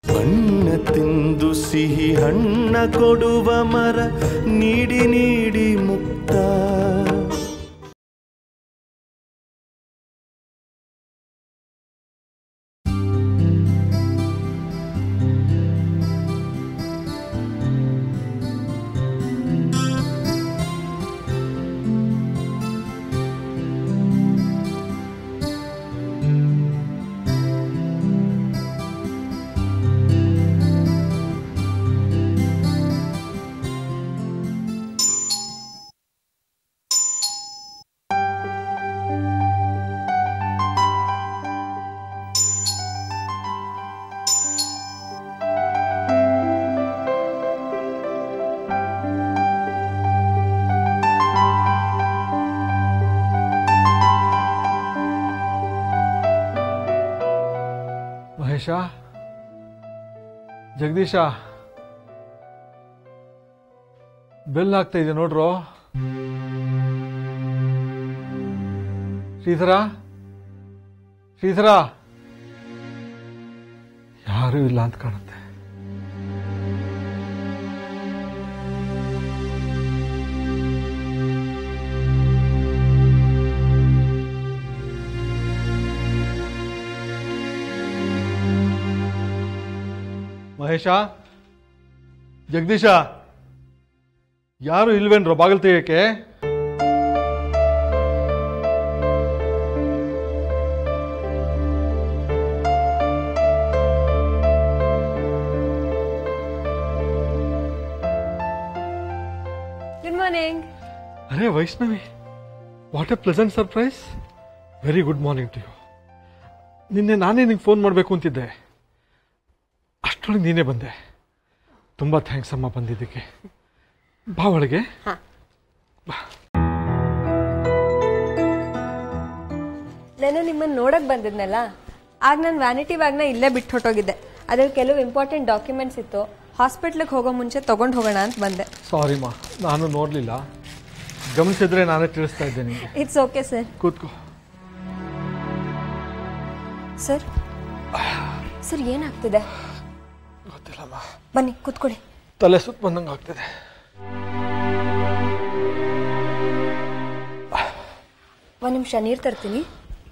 ಬಣ್ಣ ತಿಂದು ಸಿಹಿ ಹಣ್ಣ ಕೊಡುವ ಮರ ನೀಡಿ ನೀಡಿ ಮುಕ್ತ ಮಹೇಶ ಜಗದೀಶ ಬೆಲ್ ಆಗ್ತಾ ಇದೆ ನೋಡ್ರು ಶ್ರೀಧರ ಶ್ರೀಧರ ಯಾರೂ ಇಲ್ಲ ಅಂತ ಕಾಣುತ್ತೆ ಮಹೇಶ ಜಗದೀಶ ಯಾರು ಇಲ್ವೇನ್ರೋ ಬಾಗಿಲು ತೆಗಿಯಕ್ಕೆ ಗುಡ್ ಮಾರ್ನಿಂಗ್ ಅರೆ Vaishnavi what a pleasant surprise very good morning to you ನಿನ್ನೆ ನಾನೇ ನಿಂಗೆ ಫೋನ್ ಮಾಡಬೇಕು ಅಂತಿದ್ದೆ ಅಷ್ಟರೊಳಗೆ ನೀನೇ ಬಂದೆ ತುಂಬ ಥ್ಯಾಂಕ್ಸ್ ಅಮ್ಮ ಬಂದಿದ್ದಕ್ಕೆ ಬಾ ಒಳಗೆ ನಾನು ನಿಮ್ಮನ್ನು ನೋಡಕ್ ಬಂದಿದ್ನಲ್ಲ ಆಗ ನಾನು ವ್ಯಾನಿಟಿ ಬ್ಯಾಗ್ನ ಇಲ್ಲೇ ಬಿಟ್ಟು ಹೊಟ್ಟೋಗಿದ್ದೆ ಅದ್ರಲ್ಲಿ ಕೆಲವು ಇಂಪಾರ್ಟೆಂಟ್ ಡಾಕ್ಯುಮೆಂಟ್ಸ್ ಇತ್ತು ಹಾಸ್ಪಿಟ್ಲಿಗೆ ಹೋಗೋ ಮುಂಚೆ ತಗೊಂಡು ಹೋಗೋಣ ಅಂತ ಬಂದೆ ಸಾರಿ ಮಾ ನಾನು ನೋಡಲಿಲ್ಲ ಗಮನಿಸಿದ್ರೆ ನಾನೇ ತಿಳಿಸ್ತಾ ಇದ್ದೆ ನಿಮಗೆ ಇಟ್ಸ್ ಓಕೆ ಸರ್ ಕೂತ್ಕೋ ಸರ್ ಸರ್ ಏನಾಗ್ತಿದೆ ಗೊತ್ತಿಲ್ಲಮ್ಮ ಬನ್ನಿ ಕೂತ್ಕೊಳ್ಳಿ ತಲೆ ಸುತ್ತ ಬಂದಂಗೆ ಆಗ್ತಿದೆ ಒಂದು ನಿಮಿಷ ನೀರು ತರ್ತೀನಿ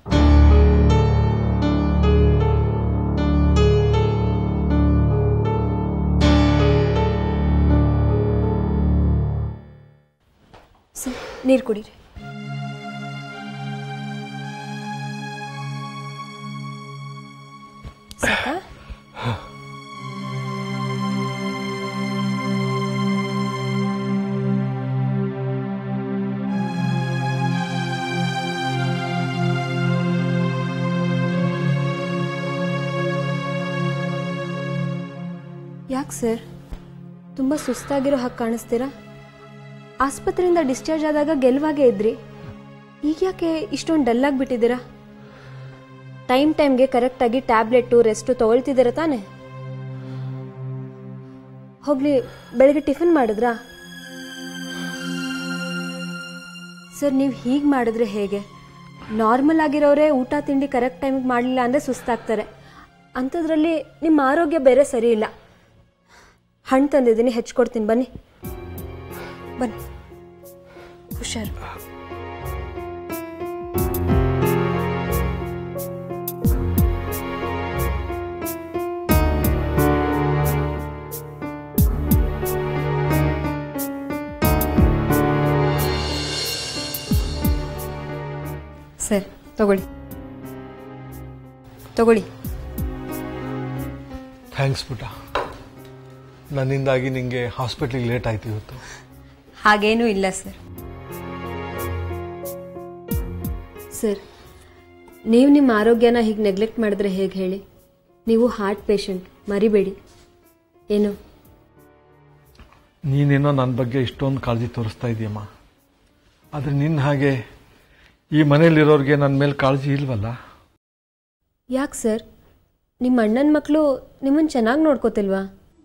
ಸರ್ ನೀರು ಕುಡೀರಿ ಸಾಕಾ ಯಾಕೆ ಸರ್ ತುಂಬ ಸುಸ್ತಾಗಿರೋ ಹಾಗೆ ಕಾಣಿಸ್ತೀರಾ ಆಸ್ಪತ್ರೆಯಿಂದ ಡಿಸ್ಚಾರ್ಜ್ ಆದಾಗ ಗೆಲ್ವಾಗೇ ಇದ್ರಿ ಈಗ ಯಾಕೆ ಇಷ್ಟೊಂದು ಡಲ್ಲಾಗಿ ಬಿಟ್ಟಿದ್ದೀರಾ ಟೈಮ್ ಟೈಮ್ಗೆ ಕರೆಕ್ಟಾಗಿ ಟ್ಯಾಬ್ಲೆಟ್ಟು ರೆಸ್ಟು ತೊಗೊಳ್ತಿದ್ದೀರಾ ತಾನೇ ಹೋಗ್ಲಿ ಬೆಳಗ್ಗೆ ಟಿಫಿನ್ ಮಾಡಿದ್ರಾ ಸರ್ ನೀವು ಹೀಗೆ ಮಾಡಿದ್ರೆ ಹೇಗೆ ನಾರ್ಮಲ್ ಆಗಿರೋರೇ ಊಟ ತಿಂಡಿ ಕರೆಕ್ಟ್ ಟೈಮಿಗೆ ಮಾಡಲಿಲ್ಲ ಅಂದರೆ ಸುಸ್ತಾಗ್ತಾರೆ ಅಂಥದ್ರಲ್ಲಿ ನಿಮ್ಮ ಆರೋಗ್ಯ ಬೇರೆ ಸರಿ ಇಲ್ಲ ಹಣ್ಣು ತಂದಿದ್ದೀನಿ ಹೆಚ್ಕೊಡ್ತೀನಿ ಬನ್ನಿ ಬನ್ನಿ ಹುಷಾರು ಸರ್ ತಗೊಳ್ಳಿ ತಗೊಳ್ಳಿ ಥ್ಯಾಂಕ್ಸ್ ಪುಟ ನನ್ನಿಂದಾಗಿ ನಿಮಗೆ ಹಾಸ್ಪಿಟ್ಲಿಗೆ ಲೇಟ್ ಆಯ್ತು ಇವತ್ತು ಹಾಗೇನೂ ಇಲ್ಲ ಸರ್ ಸರ್ ನೀವು ನಿಮ್ಮ ಆರೋಗ್ಯನ ಹೀಗೆ ನೆಗ್ಲೆಕ್ಟ್ ಮಾಡಿದ್ರೆ ಹೇಗೆ ಹೇಳಿ ನೀವು ಹಾರ್ಟ್ ಪೇಷಂಟ್ ಮರಿಬೇಡಿ ಏನು ನೀನೇನೋ ನನ್ನ ಬಗ್ಗೆ ಇಷ್ಟೊಂದು ಕಾಳಜಿ ತೋರಿಸ್ತಾ ಇದೆಯಮ್ಮ ಆದರೆ ನಿನ್ನ ಹಾಗೆ ಈ ಮನೇಲಿರೋರಿಗೆ ನನ್ನ ಮೇಲೆ ಕಾಳಜಿ ಇಲ್ವಲ್ಲ ಯಾಕೆ ಸರ್ ನಿಮ್ಮ ಅಣ್ಣನ ಮಕ್ಕಳು ನಿಮ್ಮನ್ನು ಚೆನ್ನಾಗಿ ನೋಡ್ಕೋತಿಲ್ವಾ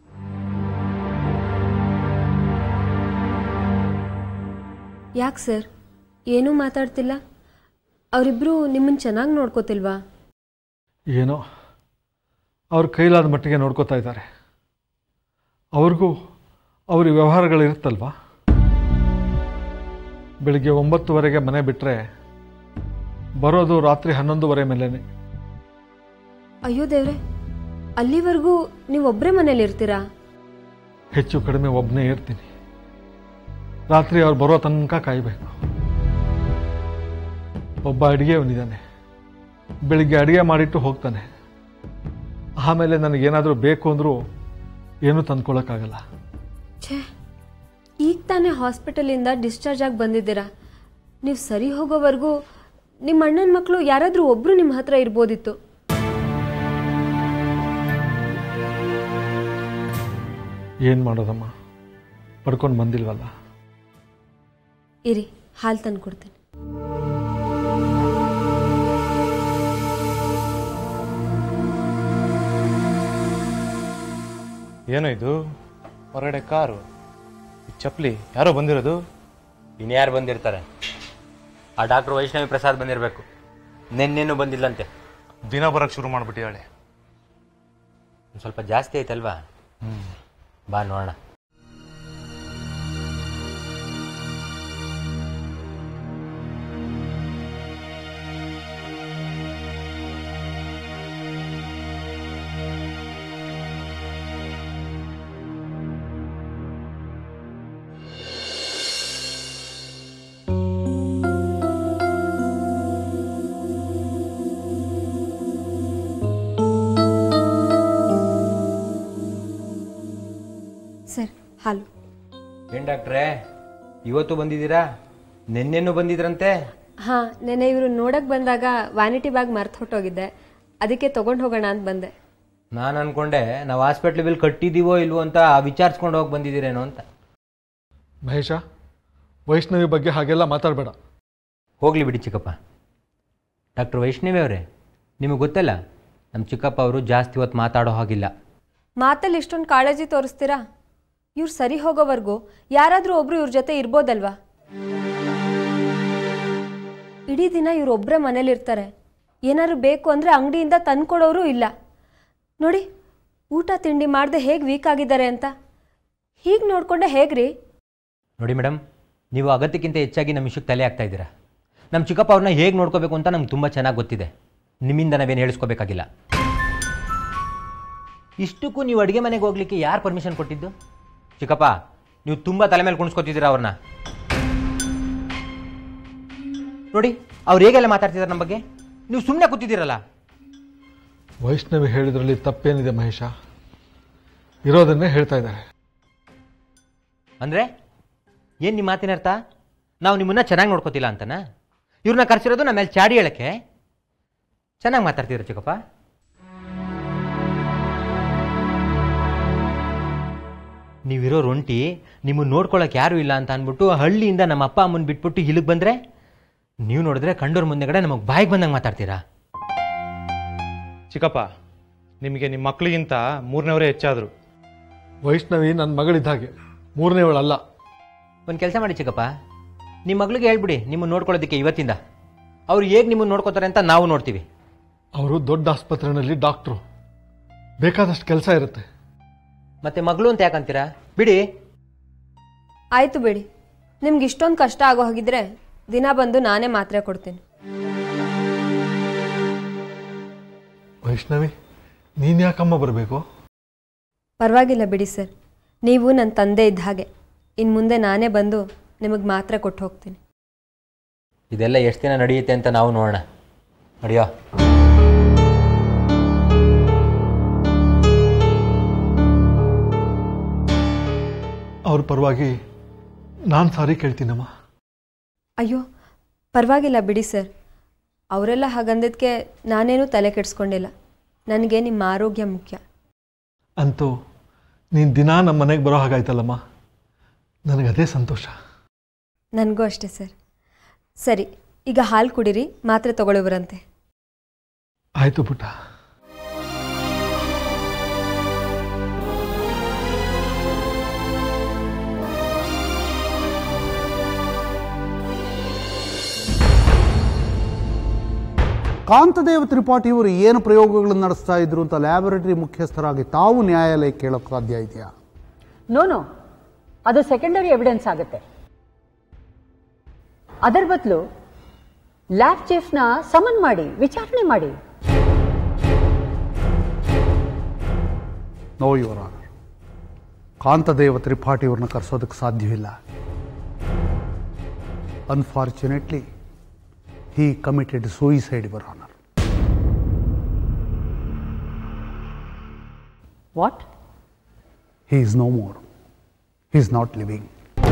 ಯಾಕೆ ಸರ್ ಏನೂ ಮಾತಾಡ್ತಿಲ್ಲ ಅವರಿಬ್ಬರು ನಿಮ್ಮನ್ನು ಚೆನ್ನಾಗಿ ನೋಡ್ಕೋತಿಲ್ವಾ ಏನೋ ಅವ್ರ ಕೈಲಾದ ಮಟ್ಟಿಗೆ ನೋಡ್ಕೋತಾ ಇದ್ದಾರೆ ಅವ್ರಿಗೂ ಅವ್ರ ವ್ಯವಹಾರಗಳಿರುತ್ತಲ್ವಾ ಬೆಳಿಗ್ಗೆ ಒಂಬತ್ತುವರೆಗೆ ಮನೆ ಬಿಟ್ಟರೆ ಬರೋದು ರಾತ್ರಿ ಹನ್ನೊಂದುವರೆ ಮೇಲೇ ಅಯ್ಯೋ ದೇವ್ರೆ ಅಲ್ಲಿವರೆಗೂ ನೀವು ಒಬ್ಬರೇ ಮನೇಲಿ ಇರ್ತೀರಾ ಹೆಚ್ಚು ಕಡಿಮೆ ಒಬ್ಬನೇ ಇರ್ತೀನಿ ರಾತ್ರಿ ಅವ್ರು ಬರೋ ತನಕ ಕಾಯಬೇಕು ಒಬ್ಬ ಅಡುಗೆ ಅವನಿದ್ದಾನೆ ಬೆಳಿಗ್ಗೆ ಅಡುಗೆ ಮಾಡಿಟ್ಟು ಹೋಗ್ತಾನೆ ಆಮೇಲೆ ನನಗೇನಾದರೂ ಬೇಕು ಅಂದರೂ ಏನೂ ತಂದ್ಕೊಳ್ಳೋಕ್ಕಾಗಲ್ಲ ಛೇ ಈಗ ತಾನೇ ಹಾಸ್ಪಿಟಲಿಂದ ಡಿಸ್ಚಾರ್ಜ್ ಆಗಿ ಬಂದಿದ್ದೀರಾ ನೀವು ಸರಿ ಹೋಗೋವರೆಗೂ ನಿಮ್ಮ ಅಣ್ಣನ ಮಕ್ಕಳು ಯಾರಾದರೂ ಒಬ್ಬರು ನಿಮ್ಮ ಹತ್ರ ಇರ್ಬೋದಿತ್ತು ಏನು ಮಾಡೋದಮ್ಮ ಪಡ್ಕೊಂಡು ಬಂದಿಲ್ವಲ್ಲ ಇರಿ ಹಾಲು ತಂದು ಕೊಡ್ತೀನಿ ಏನೋ ಇದು ಹೊರಗಡೆ ಕಾರು ಈ ಚಪ್ಪಲಿ ಯಾರೋ ಬಂದಿರೋದು ಇನ್ಯಾರು ಬಂದಿರ್ತಾರೆ ಆ ಡಾಕ್ಟರ್ ವೈಷ್ಣವಿ ಪ್ರಸಾದ್ ಬಂದಿರಬೇಕು ನಿನ್ನೇನು ಬಂದಿಲ್ಲಂತೆ ದಿನ ಬರಕ್ಕೆ ಶುರು ಮಾಡ್ಬಿಟ್ಟಿದ್ದಾಳೆ ಒಂದ್ ಸ್ವಲ್ಪ ಜಾಸ್ತಿ ಆಯ್ತಲ್ವಾ ಬಾ ನೋಡೋಣ ಸರ್ ಹಾಲು ಏನ್ ಡಾಕ್ಟ್ರೇ ಇವತ್ತು ಬಂದಿದ್ದೀರಾ ನಿನ್ನೆನೂ ಬಂದಿದ್ರಂತೆ ಹಾಂ ನೆನೆ ಇವರು ನೋಡಕ್ಕೆ ಬಂದಾಗ ವ್ಯಾನಿಟಿ ಬ್ಯಾಗ್ ಮರ್ತು ಹೊಟ್ಟೋಗಿದ್ದೆ ಅದಕ್ಕೆ ತೊಗೊಂಡು ಹೋಗೋಣ ಅಂತ ಬಂದೆ ನಾನು ಅನ್ಕೊಂಡೆ ನಾವು ಹಾಸ್ಪಿಟ್ಲ್ ಬಿಲ್ ಕಟ್ಟಿದೀವೋ ಇಲ್ವೋ ಅಂತ ವಿಚಾರಿಸ್ಕೊಂಡು ಹೋಗಿ ಬಂದಿದ್ದೀರೇನೋ ಅಂತ ಮಹೇಶ ವೈಷ್ಣವಿ ಬಗ್ಗೆ ಹಾಗೆಲ್ಲ ಮಾತಾಡಬೇಡ ಹೋಗ್ಲಿ ಬಿಡಿ ಚಿಕ್ಕಪ್ಪ ಡಾಕ್ಟರ್ ವೈಷ್ಣವಿ ಅವರೇ ನಿಮಗೆ ಗೊತ್ತಲ್ಲ ನಮ್ಮ ಚಿಕ್ಕಪ್ಪ ಅವರು ಜಾಸ್ತಿ ಹೊತ್ತು ಮಾತಾಡೋ ಹಾಗಿಲ್ಲ ಮಾತಲ್ಲಿ ಇಷ್ಟೊಂದು ಕಾಳಜಿ ತೋರಿಸ್ತೀರಾ ಇವ್ರು ಸರಿ ಹೋಗೋವರೆಗೂ ಯಾರಾದರೂ ಒಬ್ರು ಇವ್ರ ಜೊತೆ ಇರ್ಬೋದಲ್ವಾ ಇಡೀ ದಿನ ಇವ್ರು ಒಬ್ಬರೇ ಮನೇಲಿರ್ತಾರೆ ಏನಾದ್ರು ಬೇಕು ಅಂದರೆ ಅಂಗಡಿಯಿಂದ ತಂದ್ಕೊಡೋರು ಇಲ್ಲ ನೋಡಿ ಊಟ ತಿಂಡಿ ಮಾಡದೆ ಹೇಗೆ ವೀಕ್ ಆಗಿದ್ದಾರೆ ಅಂತ ಹೀಗೆ ನೋಡಿಕೊಂಡೆ ಹೇಗ್ರಿ ನೋಡಿ ಮೇಡಮ್ ನೀವು ಅಗತ್ಯಕ್ಕಿಂತ ಹೆಚ್ಚಾಗಿ ನಮ್ಮ ವಿಷಯಕ್ಕೆ ತಲೆ ಆಗ್ತಾ ಇದ್ದೀರಾ ನಮ್ಮ ಚಿಕ್ಕಪ್ಪ ಅವ್ರನ್ನ ಹೇಗೆ ನೋಡ್ಕೋಬೇಕು ಅಂತ ನಮ್ಗೆ ತುಂಬ ಚೆನ್ನಾಗಿ ಗೊತ್ತಿದೆ ನಿಮ್ಮಿಂದ ನಾವೇನು ಹೇಳಿಸ್ಕೋಬೇಕಾಗಿಲ್ಲ ಇಷ್ಟಕ್ಕೂ ನೀವು ಅಡುಗೆ ಮನೆಗೆ ಹೋಗ್ಲಿಕ್ಕೆ ಯಾರು ಪರ್ಮಿಷನ್ ಕೊಟ್ಟಿದ್ದು ಚಿಕ್ಕಪ್ಪ ನೀವು ತುಂಬ ತಲೆ ಮೇಲೆ ಕುಣಿಸ್ಕೊತಿದ್ದೀರಾ ಅವ್ರನ್ನ ನೋಡಿ ಅವ್ರು ಹೇಗೆಲ್ಲ ಮಾತಾಡ್ತಿದ್ದಾರೆ ನಮ್ಮ ಬಗ್ಗೆ ನೀವು ಸುಮ್ಮನೆ ಕೂತಿದ್ದೀರಲ್ಲ ವೈಷ್ಣವಿ ಹೇಳಿದ್ರಲ್ಲಿ ತಪ್ಪೇನಿದೆ ಮಹೇಶ ಇರೋದನ್ನೇ ಹೇಳ್ತಾ ಇದ್ದಾರೆ ಅಂದರೆ ಏನು ನಿಮ್ಮ ಮಾತಿನ ಅರ್ಥ ನಾವು ನಿಮ್ಮನ್ನ ಚೆನ್ನಾಗಿ ನೋಡ್ಕೋತಿಲ್ಲ ಅಂತನಾ ಇವ್ರನ್ನ ಕರ್ಸಿರೋದು ನಮ್ಮ ಮೇಲೆ ಚಾಡಿ ಹೇಳಕ್ಕೆ ಚೆನ್ನಾಗಿ ಮಾತಾಡ್ತೀರ ಚಿಕ್ಕಪ್ಪ ನೀವಿರೋ ರೊಂಟಿ ನಿಮ್ಮನ್ನು ನೋಡ್ಕೊಳಕ್ಕೆ ಯಾರೂ ಇಲ್ಲ ಅಂತ ಅಂದ್ಬಿಟ್ಟು ಹಳ್ಳಿಯಿಂದ ನಮ್ಮ ಅಪ್ಪ ಅಮ್ಮನ ಬಿಟ್ಬಿಟ್ಟು ಇಲ್ಲಿಗೆ ಬಂದರೆ ನೀವು ನೋಡಿದ್ರೆ ಕಂಡೋರ್ ಮುಂದೆಗಡೆ ನಮಗೆ ಬಾಯಿಗೆ ಬಂದಂಗೆ ಮಾತಾಡ್ತೀರಾ ಚಿಕ್ಕಪ್ಪ ನಿಮಗೆ ನಿಮ್ಮ ಮಕ್ಕಳಿಗಿಂತ ಮೂರನೇವರೇ ಹೆಚ್ಚಾದರು ವೈಷ್ಣವಿ ನನ್ನ ಮಗಳಿದ್ದ ಹಾಗೆ ಮೂರನೇವಳಲ್ಲ ಒಂದು ಕೆಲಸ ಮಾಡಿ ಚಿಕ್ಕಪ್ಪ ನಿಮ್ಮ ಮಗಳಿಗೆ ಹೇಳ್ಬಿಡಿ ನಿಮ್ಮನ್ನು ನೋಡ್ಕೊಳ್ಳೋದಕ್ಕೆ ಇವತ್ತಿಂದ ಅವ್ರು ಹೇಗೆ ನಿಮ್ಮನ್ನು ನೋಡ್ಕೋತಾರೆ ಅಂತ ನಾವು ನೋಡ್ತೀವಿ ಅವರು ದೊಡ್ಡ ಆಸ್ಪತ್ರೆಯಲ್ಲಿ ಡಾಕ್ಟ್ರು ಬೇಕಾದಷ್ಟು ಕೆಲಸ ಇರುತ್ತೆ ಮತ್ತೆ ಮಗಳು ಅಂತ ಯಾಕಂತೀರಾ ಬಿಡಿ ಆಯಿತು ಬಿಡಿ ನಿಮ್ಗೆ ಇಷ್ಟೊಂದು ಕಷ್ಟ ಆಗೋ ಹಾಗಿದ್ರೆ ದಿನ ಬಂದು ನಾನೇ ಮಾತ್ರೆ ಕೊಡ್ತೀನಿ ವೈಷ್ಣವಿ ನೀನು ಯಾಕಮ್ಮ ಬರಬೇಕು ಪರವಾಗಿಲ್ಲ ಬಿಡಿ ಸರ್ ನೀವು ನನ್ನ ತಂದೆ ಇದ್ದ ಹಾಗೆ ಇನ್ನು ಮುಂದೆ ನಾನೇ ಬಂದು ನಿಮಗೆ ಮಾತ್ರೆ ಕೊಟ್ಟು ಹೋಗ್ತೀನಿ ಇದೆಲ್ಲ ಎಷ್ಟು ದಿನ ನಡೆಯುತ್ತೆ ಅಂತ ನಾವು ನೋಡೋಣ ನಡೆಯೋ ಅವ್ರ ಪರವಾಗಿ ನಾನು ಸಾರಿ ಕೇಳ್ತೀನಮ್ಮ ಅಯ್ಯೋ ಪರವಾಗಿಲ್ಲ ಬಿಡಿ ಸರ್ ಅವರೆಲ್ಲ ಹಾಗಂದಿದ್ದಕ್ಕೆ ನಾನೇನು ತಲೆ ಕೆಡಿಸ್ಕೊಂಡಿಲ್ಲ ನನಗೆ ನಿಮ್ಮ ಆರೋಗ್ಯ ಮುಖ್ಯ ಅಂತೂ ನೀನು ದಿನಾ ನಮ್ಮ ಮನೆಗೆ ಬರೋ ಹಾಗಾಯ್ತಲ್ಲಮ್ಮ ನನಗದೇ ಸಂತೋಷ ನನಗೂ ಅಷ್ಟೇ ಸರ್ ಸರಿ ಈಗ ಹಾಲು ಕುಡೀರಿ ಮಾತ್ರೆ ತಗೊಳ್ಳುವರಂತೆ ಆಯಿತು ಪುಟ್ಟ ಕಾಂತದೇವ ತ್ರಿಪಾಠಿಯವರು ಏನು ಪ್ರಯೋಗಗಳನ್ನು ನಡೆಸ್ತಾ ಇದ್ರು ಅಂತ ಲ್ಯಾಬೊರೇಟರಿ ಮುಖ್ಯಸ್ಥರಾಗಿ ತಾವು ನ್ಯಾಯಾಲಯಕ್ಕೆ ಕೇಳೋಕ್ಕೆ ಸಾಧ್ಯ ಇದೆಯಾ ನೋ ನೋ ಅದು ಸೆಕೆಂಡರಿ ಎವಿಡೆನ್ಸ್ ಆಗುತ್ತೆ ಅದರ ಬದಲು ಲ್ಯಾಬ್ ಚೀಫ್ನ ಸಮನ್ ಮಾಡಿ ವಿಚಾರಣೆ ಮಾಡಿ ನೋ ಯುವರ್ ಆನರ್ ಕಾಂತದೇವ ತ್ರಿಪಾಠಿಯವ್ರನ್ನ ಕರೆಸೋದಕ್ಕೆ ಸಾಧ್ಯವಿಲ್ಲ unfortunately he committed suicide your honour what he is no more he is not living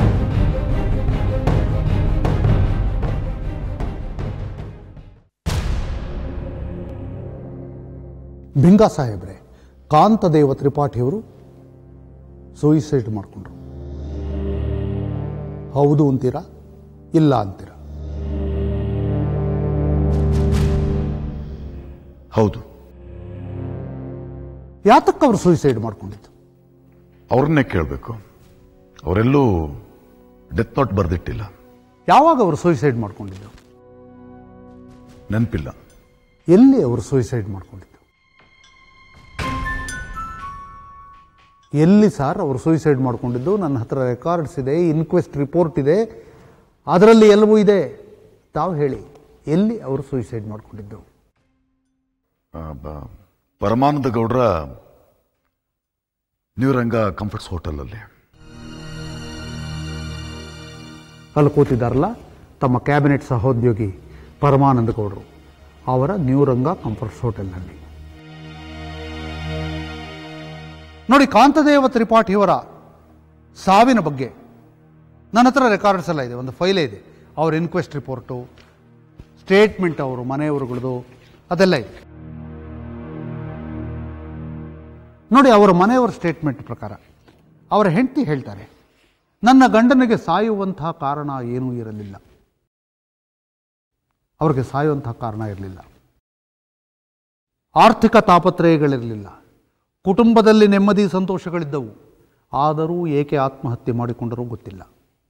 ಬಿಂಗಾ ಸಾಹೇಬ್ರೆ ಕಾಂತದೇವ ತ್ರಿಪಾಠಿಯವರು ಸೂಯಿಸೈಡ್ ಮಾಡಿಕೊಂಡ್ರು ಹೌದು ಅಂತೀರಾ ಇಲ್ಲ ಅಂತೀರಾ ಹೌದು ಯಾತಕ್ಕೆ ಅವರು ಸೂಯಿಸೈಡ್ ಮಾಡ್ಕೊಂಡಿದ್ದು ಅವ್ರನ್ನೇ ಕೇಳಬೇಕು ಅವರೆಲ್ಲೂ ಡೆತ್ ನೋಟ್ ಬರೆದಿಟ್ಟಿಲ್ಲ ಯಾವಾಗ ಅವರು ಸೂಯಿಸೈಡ್ ಮಾಡ್ಕೊಂಡಿದ್ದು ನೆನಪಿಲ್ಲ ಎಲ್ಲಿ ಅವರು ಸೂಯಿಸೈಡ್ ಮಾಡ್ಕೊಂಡಿದ್ದು ಎಲ್ಲಿ ಸರ್ ಅವರು ಸೂಯಿಸೈಡ್ ಮಾಡ್ಕೊಂಡಿದ್ದು ನನ್ನ ಹತ್ರ ರೆಕಾರ್ಡ್ಸ್ ಇದೆ ಇನ್ಕ್ವೆಸ್ಟ್ ರಿಪೋರ್ಟ್ ಇದೆ ಅದರಲ್ಲಿ ಎಲ್ಲವೂ ಇದೆ ತಾವು ಹೇಳಿ ಎಲ್ಲಿ ಅವರು ಸೂಯಿಸೈಡ್ ಮಾಡ್ಕೊಂಡಿದ್ದು ಆ, ಬ- ಪರಮಾನಂದ ಗೌಡ್ರ ನ್ಯೂರಂಗ ಕಂಫರ್ಟ್ಸ್ ಹೋಟೆಲಲ್ಲಿ ಅಲ್ಲಿ ಕೂತಿದ್ದಾರಲ್ಲ ತಮ್ಮ ಕ್ಯಾಬಿನೆಟ್ ಸಹೋದ್ಯೋಗಿ ಪರಮಾನಂದ ಗೌಡರು ಅವರ ನ್ಯೂರಂಗ ಕಂಫರ್ಟ್ಸ್ ಹೋಟೆಲ್ನಲ್ಲಿ ನೋಡಿ ಕಾಂತದೇವ ತ್ರಿಪಾಠಿಯವರ ಸಾವಿನ ಬಗ್ಗೆ ನನ್ನ ಹತ್ರ ರೆಕಾರ್ಡ್ಸ್ ಎಲ್ಲ ಇದೆ ಒಂದು ಫೈಲೇ ಇದೆ ಅವ್ರ ಇನ್ಕ್ವೆಸ್ಟ್ ರಿಪೋರ್ಟು ಸ್ಟೇಟ್ಮೆಂಟ್ ಅವರು ಮನೆಯವರುಗಳದು ಅದೆಲ್ಲ ಇದೆ ನೋಡಿ ಅವರ ಮನೆಯವರ ಸ್ಟೇಟ್ಮೆಂಟ್ ಪ್ರಕಾರ ಅವರ ಹೆಂಡತಿ ಹೇಳ್ತಾರೆ ನನ್ನ ಗಂಡನಿಗೆ ಸಾಯುವಂತಹ ಕಾರಣ ಏನೂ ಇರಲಿಲ್ಲ ಅವ್ರಿಗೆ ಸಾಯುವಂತಹ ಕಾರಣ ಇರಲಿಲ್ಲ ಆರ್ಥಿಕ ತಾಪತ್ರಯಗಳಿರಲಿಲ್ಲ ಕುಟುಂಬದಲ್ಲಿ ನೆಮ್ಮದಿ ಸಂತೋಷಗಳಿದ್ದವು ಆದರೂ ಏಕೆ ಆತ್ಮಹತ್ಯೆ ಮಾಡಿಕೊಂಡರೂ ಗೊತ್ತಿಲ್ಲ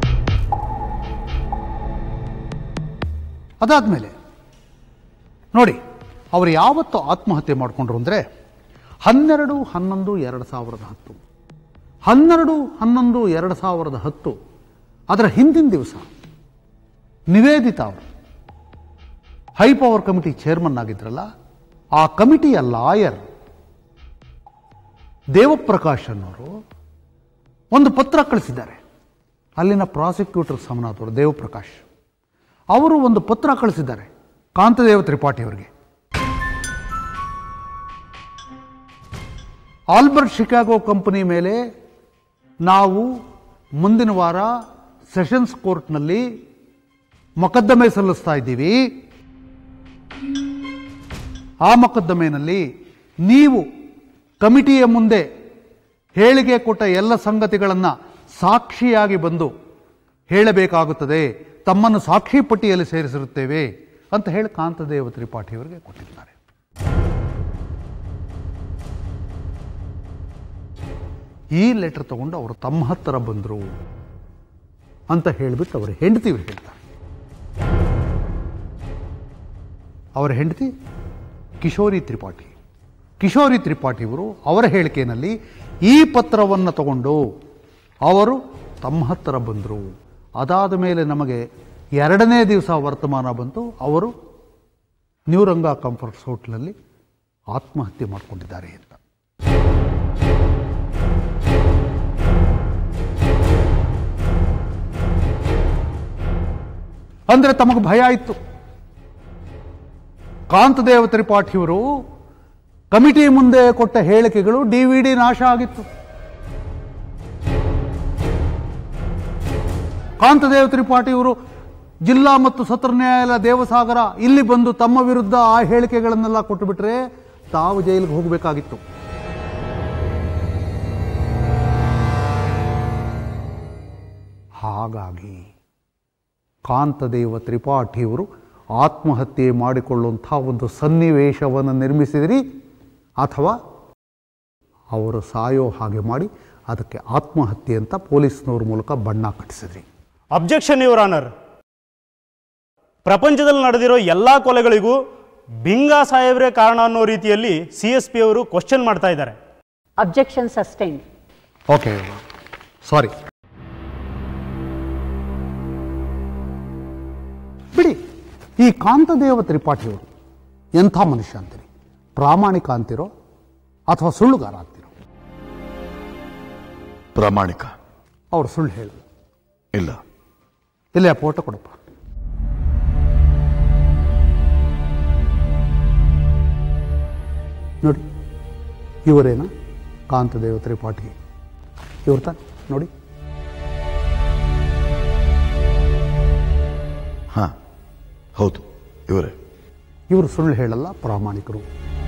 ಅದಾದಮೇಲೆ ನೋಡಿ ಅವರು ಯಾವತ್ತು ಆತ್ಮಹತ್ಯೆ ಮಾಡಿಕೊಂಡ್ರು ಅಂದರೆ ಹನ್ನೆರಡು ಹನ್ನೊಂದು ಎರಡು ಸಾವಿರದ ಹತ್ತು ಹನ್ನೆರಡು ಹನ್ನೊಂದು ಎರಡು ಸಾವಿರದ ಹತ್ತು ಅದರ ಹಿಂದಿನ ದಿವಸ ನಿವೇದಿತಾ ಅವರು ಹೈ ಪವರ್ ಕಮಿಟಿ ಚೇರ್ಮನ್ ಆಗಿದ್ರಲ್ಲ ಆ ಕಮಿಟಿಯ ಲಾಯರ್ ದೇವಪ್ರಕಾಶ್ ಅನ್ನೋರು ಒಂದು ಪತ್ರ ಕಳಿಸಿದ್ದಾರೆ ಅಲ್ಲಿನ ಪ್ರಾಸಿಕ್ಯೂಟರ್ ಸಮನಾದವರು ದೇವಪ್ರಕಾಶ್ ಅವರು ಒಂದು ಪತ್ರ ಕಳಿಸಿದ್ದಾರೆ ಕಾಂತದೇವ ತ್ರಿಪಾಠಿ ಅವರಿಗೆ ಆಲ್ಬರ್ಟ್ ಶಿಕಾಗೋ ಕಂಪನಿ ಮೇಲೆ ನಾವು ಮುಂದಿನ ವಾರ ಸೆಷನ್ಸ್ ಕೋರ್ಟ್ನಲ್ಲಿ ಮೊಕದ್ದಮೆ ಸಲ್ಲಿಸ್ತಾ ಇದ್ದೀವಿ ಆ ಮೊಕದ್ದಮೆಯಲ್ಲಿ ನೀವು ಕಮಿಟಿಯ ಮುಂದೆ ಹೇಳಿಕೆ ಕೊಟ್ಟ ಎಲ್ಲ ಸಂಗತಿಗಳನ್ನು ಸಾಕ್ಷಿಯಾಗಿ ಬಂದು ಹೇಳಬೇಕಾಗುತ್ತದೆ ತಮ್ಮನ್ನು ಸಾಕ್ಷಿ ಪಟ್ಟಿಯಲ್ಲಿ ಸೇರಿಸಿರುತ್ತೇವೆ ಅಂತ ಹೇಳಿ ಕಾಂತದೇವ ತ್ರಿಪಾಠಿಯವರಿಗೆ ಕೊಟ್ಟಿದ್ದಾರೆ ಈ ಲೆಟರ್ ತಗೊಂಡು ಅವರು ತಮ್ಮ ಹತ್ತಿರ ಬಂದರು ಅಂತ ಹೇಳಿಬಿಟ್ಟು ಅವರ ಹೆಂಡತಿ ಹೇಳ್ತಾರೆ ಅವರ ಹೆಂಡತಿ ಕಿಶೋರಿ ತ್ರಿಪಾಠಿ ಕಿಶೋರಿ ತ್ರಿಪಾಠಿಯವರು ಅವರ ಹೇಳಿಕೆಯಲ್ಲಿ ಈ ಪತ್ರವನ್ನು ತಗೊಂಡು ಅವರು ತಮ್ಮ ಹತ್ತಿರ ಬಂದರು ಅದಾದ ಮೇಲೆ ನಮಗೆ ಎರಡನೇ ದಿವಸ ವರ್ತಮಾನ ಬಂತು ಅವರು ನ್ಯೂರಂಗ ಕಂಫರ್ಟ್ಸ್ ಹೋಟ್ಲಲ್ಲಿ ಆತ್ಮಹತ್ಯೆ ಮಾಡಿಕೊಂಡಿದ್ದಾರೆ ಅಂತ ಅಂದರೆ ತಮಗೆ ಭಯ ಇತ್ತು ಕಾಂತದೇವ ತ್ರಿಪಾಠಿಯವರು ಕಮಿಟಿ ಮುಂದೆ ಕೊಟ್ಟ ಹೇಳಿಕೆಗಳು ಡಿ ವಿ ಡಿ ನಾಶ ಆಗಿತ್ತು ಕಾಂತದೇವ ತ್ರಿಪಾಠಿಯವರು ಜಿಲ್ಲಾ ಮತ್ತು ಸತ್ರ ನ್ಯಾಯಾಲಯ ದೇವಸಾಗರ ಇಲ್ಲಿ ಬಂದು ತಮ್ಮ ವಿರುದ್ಧ ಆ ಹೇಳಿಕೆಗಳನ್ನೆಲ್ಲ ಕೊಟ್ಟುಬಿಟ್ರೆ ತಾವು ಜೈಲಿಗೆ ಹೋಗಬೇಕಾಗಿತ್ತು ಹಾಗಾಗಿ ಕಾಂತದೇವ ತ್ರಿಪಾಠಿಯವರು ಆತ್ಮಹತ್ಯೆ ಮಾಡಿಕೊಳ್ಳುವಂಥ ಒಂದು ಸನ್ನಿವೇಶವನ್ನು ನಿರ್ಮಿಸಿದಿರಿ ಅಥವಾ ಅವರು ಸಾಯೋ ಹಾಗೆ ಮಾಡಿ ಅದಕ್ಕೆ ಆತ್ಮಹತ್ಯೆ ಅಂತ ಪೊಲೀಸ್ನವ್ರ ಮೂಲಕ ಬಣ್ಣ ಕಟ್ಟಿಸಿದ್ರಿ ಅಬ್ಜೆಕ್ಷನ್ ಯುವರ್ ಆನರ್ ಪ್ರಪಂಚದಲ್ಲಿ ನಡೆದಿರೋ ಎಲ್ಲ ಕೊಲೆಗಳಿಗೂ ಬಿಂಗಾ ಸಾಹೇಬ್ರೆ ಕಾರಣ ಅನ್ನೋ ರೀತಿಯಲ್ಲಿ ಸಿ ಎಸ್ ಪಿ ಅವರು ಕ್ವಶನ್ ಮಾಡ್ತಾ ಇದ್ದಾರೆ ಅಬ್ಜೆಕ್ಷನ್ ಸಸ್ಟೈನ್ಡ್ ಓಕೆ ಸಾರಿ ಬಿಡಿ ಈ ಕಾಂತದೇವ ತ್ರಿಪಾಠಿಯವರು ಎಂಥ ಮನುಷ್ಯ ಅಂತೀರಿ ಪ್ರಾಮಾಣಿಕ ಅಂತಿರೋ ಅಥವಾ ಸುಳ್ಳುಗಾರ ಅಂತಿರೋ ಪ್ರಾಮಾಣಿಕ ಅವ್ರು ಸುಳ್ಳು ಹೇಳು ಇಲ್ಲ ಇಲ್ಲೇ ಆ ಫೋಟೋ ಕೊಡಪ್ಪ ನೋಡಿ ಇವರೇನ ಕಾಂತದೇವ ತ್ರಿಪಾಠಿ ಇವ್ರ ತಾನೆ ನೋಡಿ ಹಾ ಹೌದು ಇವರೇ ಇವರು ಸುಳ್ಳು ಹೇಳಲ್ಲ ಪ್ರಾಮಾಣಿಕರು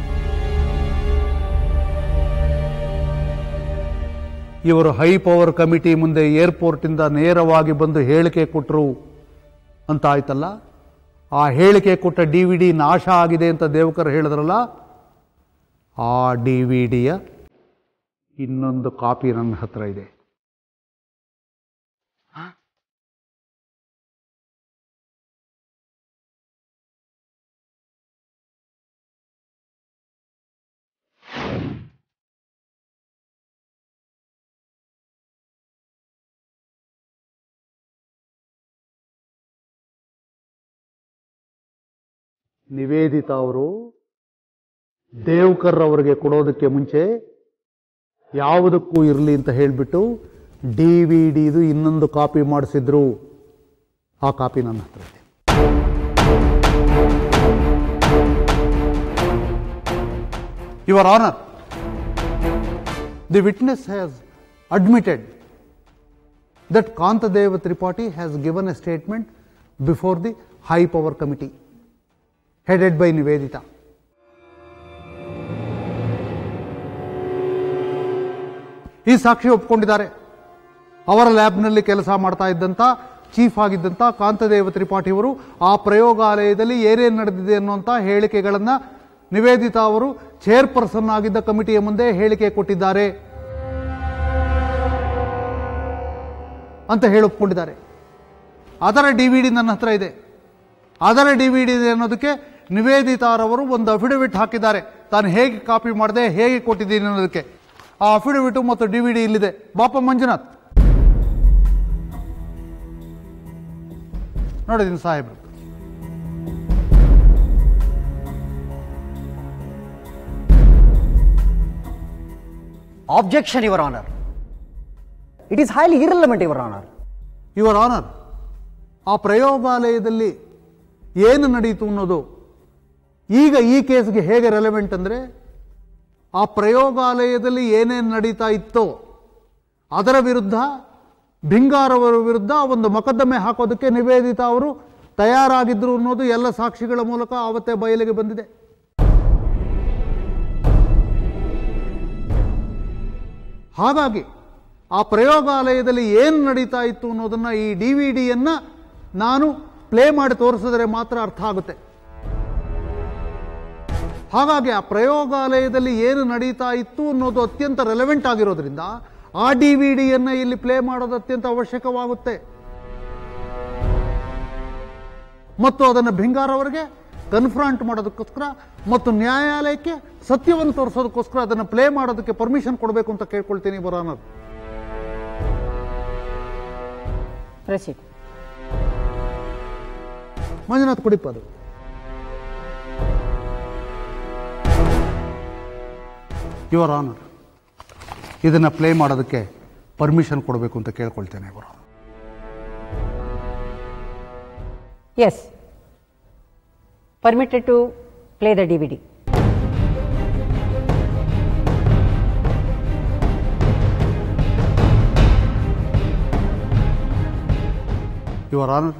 ಇವರು ಹೈ ಪವರ್ ಕಮಿಟಿ ಮುಂದೆ ಏರ್ಪೋರ್ಟಿಂದ ನೇರವಾಗಿ ಬಂದು ಹೇಳಿಕೆ ಕೊಟ್ಟರು ಅಂತ ಆಯ್ತಲ್ಲ ಆ ಹೇಳಿಕೆ ಕೊಟ್ಟ ಡಿ ವಿ ಡಿ ನಾಶ ಆಗಿದೆ ಅಂತ ದೇವಕರ್ ಹೇಳಿದ್ರಲ್ಲ ಆ ಡಿ ವಿ ಡಿಯ ಇನ್ನೊಂದು ಕಾಪಿ ನನ್ನ ಹತ್ರ ಇದೆ ನಿವೇದಿತಾ ಅವರು ದೇವ್ಕರ್ ಅವರಿಗೆ ಕೊಡೋದಕ್ಕೆ ಮುಂಚೆ ಯಾವುದಕ್ಕೂ ಇರಲಿ ಅಂತ ಹೇಳಿಬಿಟ್ಟು ಡಿ ವಿ ಡಿದು ಇನ್ನೊಂದು ಕಾಪಿ ಮಾಡಿಸಿದ್ರು ಆ ಕಾಪಿ ನನ್ನ ಹತ್ರ ಇದೆ your honour the witness has admitted that Kantadeva Tripathi has given a statement before the high power committee headed by Nivedita. ಈ ಸಾಕ್ಷಿ ಒಪ್ಕೊಂಡಿದ್ದಾರೆ ಅವರ ಲ್ಯಾಬ್ನಲ್ಲಿ ಕೆಲಸ ಮಾಡ್ತಾ ಇದ್ದಂಥ ಚೀಫ್ ಆಗಿದ್ದಂಥ ಕಾಂತದೇವ ತ್ರಿಪಾಠಿಯವರು ಆ ಪ್ರಯೋಗಾಲಯದಲ್ಲಿ ಏನೇನು ನಡೆದಿದೆ ಅನ್ನುವಂಥ ಹೇಳಿಕೆಗಳನ್ನು ನಿವೇದಿತಾ ಅವರು ಚೇರ್ಪರ್ಸನ್ ಆಗಿದ್ದ ಕಮಿಟಿಯ ಮುಂದೆ ಹೇಳಿಕೆ ಕೊಟ್ಟಿದ್ದಾರೆ ಅಂತ ಹೇಳಿ ಒಪ್ಕೊಂಡಿದ್ದಾರೆ ಅದರ ಡಿ ವಿ ಡಿ ನನ್ನ ಹತ್ರ ಇದೆ ಅದರ ಡಿ ವಿ ಡಿ ಅನ್ನೋದಕ್ಕೆ ನಿವೇದಿತಾರವರು ಒಂದು ಅಫಿಡವಿಟ್ ಹಾಕಿದ್ದಾರೆ ತಾನು ಹೇಗೆ ಕಾಪಿ ಮಾಡಿದೆ ಹೇಗೆ ಕೊಟ್ಟಿದ್ದೀನಿ ಅನ್ನೋದಕ್ಕೆ ಆ ಅಫಿಡವಿಟ್ ಮತ್ತು ಡಿ ವಿ ಡಿ ಇಲ್ಲಿದೆ ಬಾಪ ಮಂಜುನಾಥ್ ನೋಡಿದ್ದೀನಿ ಸಾಹೇಬ್ರು Objection, Your Honor. It is highly irrelevant, Your Honor. Your honour ಆ ಪ್ರಯೋಗಾಲಯದಲ್ಲಿ ಏನು ನಡೀತು ಅನ್ನೋದು ಈಗ ಈ ಕೇಸ್ಗೆ ಹೇಗೆ ರೆಲೆವೆಂಟ್ ಅಂದರೆ ಆ ಪ್ರಯೋಗಾಲಯದಲ್ಲಿ ಏನೇನು ನಡೀತಾ ಇತ್ತೋ ಅದರ ವಿರುದ್ಧ ಭಿಂಗಾರವರ ವಿರುದ್ಧ ಒಂದು ಮೊಕದ್ದಮೆ ಹಾಕೋದಕ್ಕೆ ನಿವೇದಿತಾ ಅವರು ತಯಾರಾಗಿದ್ದರು ಅನ್ನೋದು ಎಲ್ಲ ಸಾಕ್ಷಿಗಳ ಮೂಲಕ ಆವತ್ತೇ ಬಯಲಿಗೆ ಬಂದಿದೆ ಹಾಗಾಗಿ ಆ ಪ್ರಯೋಗಾಲಯದಲ್ಲಿ ಏನು ನಡೀತಾ ಇತ್ತು ಅನ್ನೋದನ್ನ ಈ ಡಿ ವಿ ಡಿಯನ್ನ ನಾನು ಪ್ಲೇ ಮಾಡಿ ತೋರಿಸಿದ್ರೆ ಮಾತ್ರ ಅರ್ಥ ಆಗುತ್ತೆ ಹಾಗಾಗಿ ಆ ಪ್ರಯೋಗಾಲಯದಲ್ಲಿ ಏನು ನಡೀತಾ ಇತ್ತು ಅನ್ನೋದು ಅತ್ಯಂತ ರೆಲೆವೆಂಟ್ ಆಗಿರೋದ್ರಿಂದ ಆ ಡಿ ವಿ ಡಿಯನ್ನ ಇಲ್ಲಿ ಪ್ಲೇ ಮಾಡೋದು ಅತ್ಯಂತ ಅವಶ್ಯಕವಾಗುತ್ತೆ ಮತ್ತು ಅದನ್ನು ಭಿಂಗಾರ್ ಅವರಿಗೆ ಕನ್ಫ್ರಾಂಟ್ ಮಾಡೋದಕ್ಕೋಸ್ಕರ ಮತ್ತು ನ್ಯಾಯಾಲಯಕ್ಕೆ ಸತ್ಯವನ್ನು ತೋರಿಸೋದಕ್ಕೋಸ್ಕರ ಅದನ್ನು ಪ್ಲೇ ಮಾಡೋದಕ್ಕೆ ಪರ್ಮಿಷನ್ ಕೊಡಬೇಕು ಅಂತ ಕೇಳ್ಕೊಳ್ತೀನಿ ಬರೋನರ್ Proceed. ಮಂಜುನಾಥ್ ಕುಡಿಪ ಅದು ಯುವರ್ ಆನರ್ ಇದನ್ನು ಪ್ಲೇ ಮಾಡೋದಕ್ಕೆ ಪರ್ಮಿಷನ್ ಕೊಡಬೇಕು ಅಂತ ಕೇಳ್ಕೊಳ್ತೇನೆ ಇವರು Yes. Permitted to play the DVD. Your honour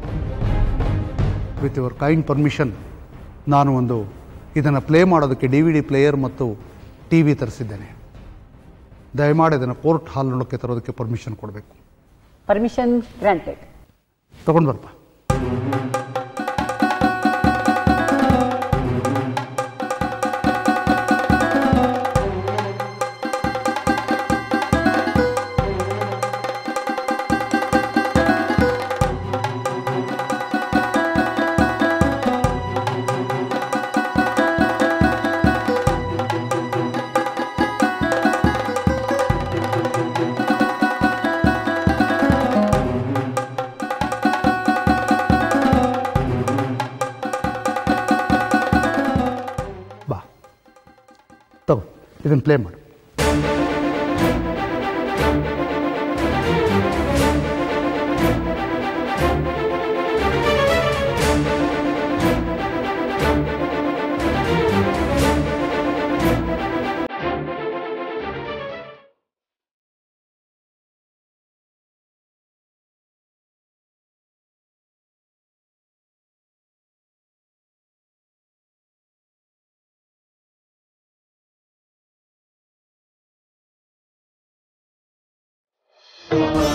with your kind permission ನಾನು ಒಂದು ಇದನ್ನು ಪ್ಲೇ ಮಾಡೋದಕ್ಕೆ ಡಿ ವಿ ಡಿ ಪ್ಲೇಯರ್ ಮತ್ತು ಟಿ ವಿ ತರಿಸಿದ್ದೇನೆ ದಯಮಾಡಿ ಇದನ್ನು ಕೋರ್ಟ್ ಹಾಲ್ನೊಳಕ್ಕೆ ತರೋದಕ್ಕೆ ಪರ್ಮಿಷನ್ ಕೊಡಬೇಕು Permission granted. ತಗೊಂಡು ಬರ್ಪ ಇದನ್ನು ಪ್ಲೇ ಮಾಡು ಆ